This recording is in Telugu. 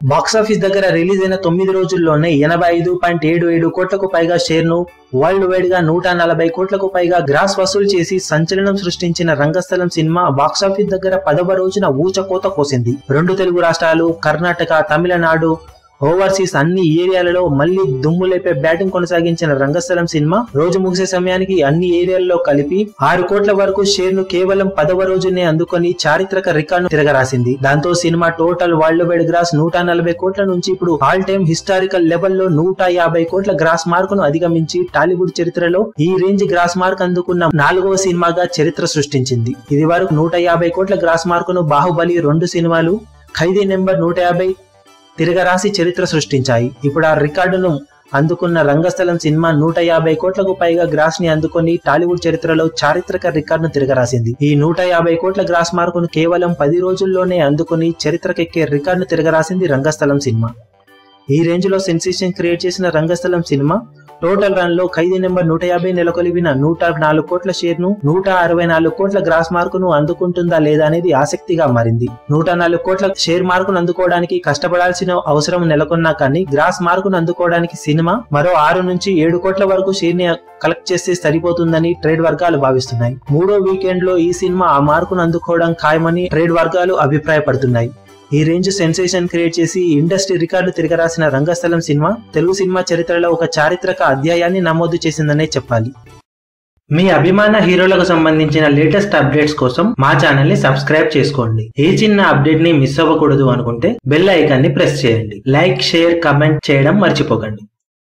బాక్సాఫీస్ దగ్గర రిలీజ్ అయిన తొమ్మిది రోజుల్లోనే ఎనభై ఐదు పాయింట్ ఏడు ఏడు కోట్లకు పైగా షేర్ ను వరల్డ్ వైడ్ గా నూట నలభై కోట్లకు పైగా గ్రాస్ వసూలు చేసి సంచలనం సృష్టించిన రంగస్థలం సినిమా బాక్సాఫీస్ దగ్గర పదవ రోజున ఊచకోత కోసింది రెండు తెలుగు రాష్ట్రాలు కర్ణాటక తమిళనాడు ఓవర్సీస్ అన్ని ఏరియాలలో మళ్లీ దుమ్ము లేపే బ్యాటింగ్ కొనసాగించిన రంగస్థలం సినిమా రోజు ముగిసే సమయానికి అన్ని ఏరియాల్లో కలిపి ఆరు కోట్ల వరకు షేర్ ను కేవలం పదవ రోజునే అందుకొని చారిత్రక రికార్డును తిరగరాసింది దాంతో cinema total worldwide gross నూట నలభై కోట్ల నుంచి ఇప్పుడు ఆల్ టైమ్ హిస్టారికల్ లెవెల్లో నూట యాభై కోట్ల గ్రాస్ మార్కును అధిగమించి టాలీవుడ్ చరిత్రలో ఈ రేంజ్ గ్రాస్ మార్క్ అందుకున్న నాలుగవ సినిమాగా చరిత్ర సృష్టించింది ఇది వరకు నూట యాభై కోట్ల గ్రాస్ మార్కును బాహుబలి రెండు సినిమాలు ఖైదీ నెంబర్ నూట యాభై తిరగరాసి చరిత్ర సృష్టించాయి ఇప్పుడు ఆ రికార్డును అందుకున్న రంగస్థలం సినిమా నూట యాభై కోట్లకు పైగా గ్రాస్ ని అందుకొని టాలీవుడ్ చరిత్రలో చారిత్రక రికార్డును తిరగరాసింది ఈ నూట యాభై కోట్ల గ్రాస్ మార్కును కేవలం పది రోజుల్లోనే అందుకుని చరిత్రకెక్కే రికార్డును తిరగరాసింది రంగస్థలం సినిమా ఈ రేంజ్ లో సెన్సేషన్ క్రియేట్ చేసిన రంగస్థలం సినిమా టోటల్ రన్ లో ఖైదీ నెంబర్ నూట యాభై నెలకొలిపిన నూట నాలుగు కోట్ల షేర్ ను నూట అరవై నాలుగు కోట్ల గ్రాస్ మార్కును అందుకుంటుందా లేదా అనేది ఆసక్తిగా మారింది నూట నాలుగు కోట్ల షేర్ మార్కును అందుకోవడానికి కష్టపడాల్సిన అవసరం నెలకొన్నా కానీ గ్రాస్ మార్కును అందుకోవడానికి సినిమా మరో ఆరు నుంచి ఏడు కోట్ల వరకు షేర్ ని కలెక్ట్ చేస్తే సరిపోతుందని ట్రేడ్ వర్గాలు భావిస్తున్నాయి మూడో వీకెండ్ లో ఈ సినిమా ఆ మార్కును అందుకోవడం ఖాయమని ట్రేడ్ వర్గాలు అభిప్రాయపడుతున్నాయి ఈ రేంజ్ సెన్సేషన్ క్రియేట్ చేసి ఇండస్ట్రీ రికార్డు తిరగరాసిన రంగస్థలం సినిమా తెలుగు సినిమా చరిత్రలో ఒక చారిత్రక అధ్యాయాన్ని నమోదు చేసిందనే చెప్పాలి మీ అభిమాన హీరోలకు సంబంధించిన లేటెస్ట్ అప్డేట్స్ కోసం మా ఛానల్ ని సబ్స్క్రైబ్ చేసుకోండి ఏ చిన్న అప్డేట్ ని మిస్ అవ్వకూడదు అనుకుంటే బెల్ ఐకాన్ ని ప్రెస్ చేయండి లైక్ షేర్ కమెంట్ చేయడం మర్చిపోకండి